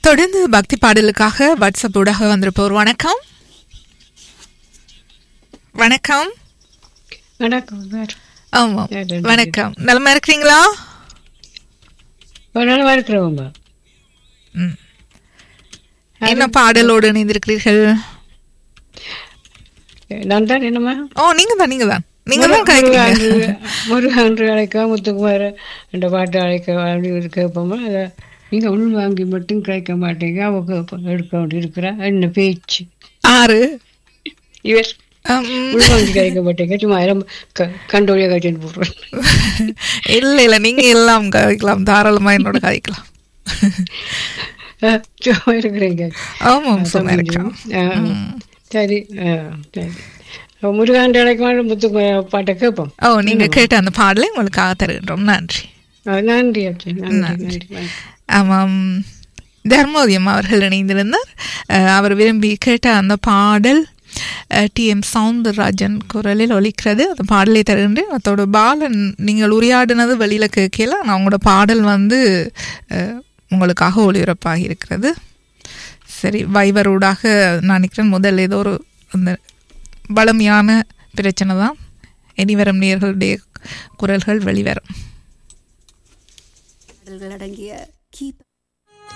தொடர்ந்து பக்தி பாடலுக்காக வாட்ஸ்அப் ஊடாக வந்திருப்போர் வணக்கம் வணக்கம் வணக்கம் சார் ஆமாம் வணக்கம் நலமா இருக்கிறீங்களா ஒரு நாள் இருக்கிறவங்க ம். என்ன பாடலோடு இணைந்திருக்கிறீர்கள் நான் தான் என்னம்மா ஓ நீங்க தான் நீங்க தான் நீங்க தான் கரெக்ட் முருகன்று அழைக்க முத்துக்குமார் அந்த பாட்டு அழைக்க அப்படி ஒரு கேட்போமா அதை நீங்கள் உள் வாங்கி மட்டும் கிடைக்க மாட்டீங்க அவங்க எடுக்க வேண்டி இருக்கிறா என்ன பேச்சு ஆறு இவர் ஆம். உள் வாங்கி கிடைக்க மாட்டீங்க சும்மா எல்லாம் க- கண்டோலியாக கட்டின்னு போடுறேன் இல்ல இல்ல நீங்க எல்லாம் கதைக்கலாம் தாராளமா என்னோட கதைக்கலாம் அஹ், சும்மா இருக்கிறீங்க ஆமாம் சும்மா இருக்கலாம் அஹ், சரி அஹ், சரி முருகாண்டு அழைக்க முத்துக்குமார் பாட்டை கேட்போம் ஓ நீங்க கேட்ட அந்த பாடலை உங்களுக்காக தருகின்றோம் நன்றி அஹ், நன்றி அச்சா நன்றி நன்றி வணக்கம். ஆமாம் தர்மோதயம் அவர்கள் இணைந்திருந்தார் அஹ், அவர் விரும்பி கேட்ட அந்த பாடல் டி எம் சவுந்தரராஜன் குரலில் ஒலிக்கிறது அந்த பாடலை தருகின்றேன் அதோட பாலன் நீங்கள் உரையாடினது வெளியில் கேட்கல நான் உங்களோட பாடல் வந்து அஹ், உங்களுக்காக ஒளிபரப்பாகி இருக்கிறது சரி வைவரூடாக நான் நினைக்கிறேன் முதல் ஏதோ ஒரு அந்த பலமையான பிரச்சனை தான் இனிவரும் நேர்களுடைய குரல்கள் வெளிவரும் பாடல்கள் அடங்கிய கீப்